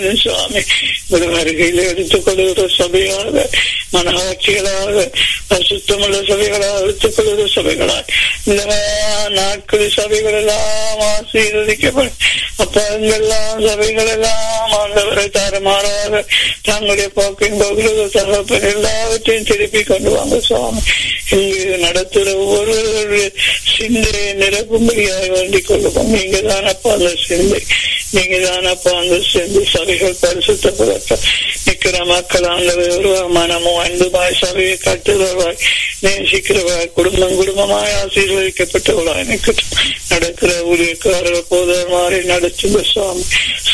சுவாமி ஒரு வருகையில் எடுத்துக் கொள்கிற சபையாக மனவாட்சிகளாக அசுத்தமுள்ள சபைகளாக எடுத்துக் கொள்கிற சபைகளாய் இந்த நாட்கள் சபைகள் எல்லாம் ஆசீர்வதிக்கப்படும் அப்ப எங்கெல்லாம் சபைகள் எல்லாம் ஆண்டவரை தரமாறாக தங்களுடைய போக்கின் போகிறது தகப்பன் எல்லாவற்றையும் திருப்பி கொண்டு வாங்க சுவாமி இங்கு நடத்துகிற ஒவ்வொருவருடைய சிந்தையை நிரப்பும்படியாக வேண்டிக் கொள்ளுவோம் நீங்க தானப்பா அந்த சிந்தை நீங்க தானப்பா அந்த சிந்தை சபைகள் பரிசுத்தப்படத்த நிக்கிற மக்கள் ஆண்டவர் மனமும் அன்புமாய் சபையை கட்டுறவாய் நேசிக்கிறவாய் குடும்பம் குடும்பமாய் ஆசீர்வதிக்கப்பட்டவளாய் நிற்கட்டும் நடக்கிற ஊழியக்காரர்கள் போதர் மாறி நடத்துங்க சுவாமி